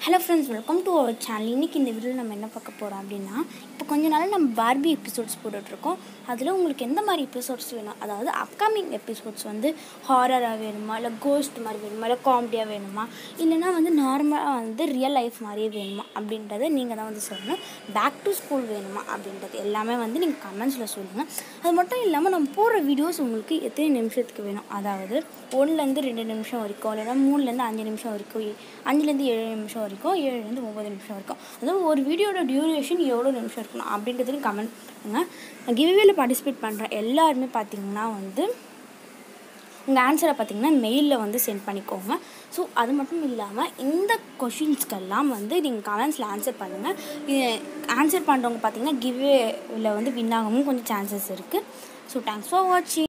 hello friends welcome to our channel இன்றைக்கி இந்த வீடியோவில் நம்ம என்ன பார்க்க போகிறோம் அப்படின்னா இப்போ கொஞ்ச நாள் நம்ம பார்பி எபிசோட்ஸ் போட்டுட்ருக்கோம் அதில் உங்களுக்கு எந்த மாதிரி எபிசோட்ஸ் வேணும் அதாவது அப்கமிங் எபிசோட்ஸ் வந்து ஹாரராக வேணுமா இல்லை கோஸ்ட் மாதிரி வேணுமா இல்லை காமெடியாக வேணுமா இல்லைனா வந்து நார்மலாக வந்து ரியல் லைஃப் மாதிரியே வேணுமா அப்படின்றத நீங்கள் தான் வந்து சொல்லணும் பேக் டு ஸ்கூல் வேணுமா அப்படின்றது எல்லாமே வந்து நீங்கள் கமெண்ட்ஸில் சொல்லுங்கள் அது மட்டும் இல்லாமல் நம்ம போடுற வீடியோஸ் உங்களுக்கு எத்தனை நிமிஷத்துக்கு வேணும் அதாவது ஒன்றுலேருந்து ரெண்டு நிமிஷம் வரைக்கும் இல்லைன்னா மூணுலேருந்து அஞ்சு நிமிஷம் வரைக்கும் அஞ்சுலேருந்து ஏழு நிமிஷம் வரைக்கும் ஏழுலேருந்து ஒம்பது நிமிஷம் வரைக்கும் அதாவது ஒரு வீடியோட டியூரேஷன் எவ்வளோ நிமிஷம் இருக்கணும் அப்படின்றதையும் கமெண்ட் பண்ணுங்கள் நான் கிவ்வேல பார்ட்டிசிபேட் பண்ணுற எல்லாருமே பார்த்தீங்கன்னா வந்து உங்கள் ஆன்சரை பார்த்தீங்கன்னா மெயிலில் வந்து சென்ட் பண்ணிக்கோங்க ஸோ அது மட்டும் இல்லாமல் இந்த கொஷின்ஸ்க்கெல்லாம் வந்து நீங்கள் கமெண்ட்ஸில் ஆன்சர் பண்ணுங்கள் ஆன்சர் பண்ணுறவங்க பார்த்தீங்கன்னா கிவ்வேல வந்து வின் ஆகவும் கொஞ்சம் சான்சஸ் இருக்குது ஸோ தேங்க்ஸ் ஃபார் வாட்சிங்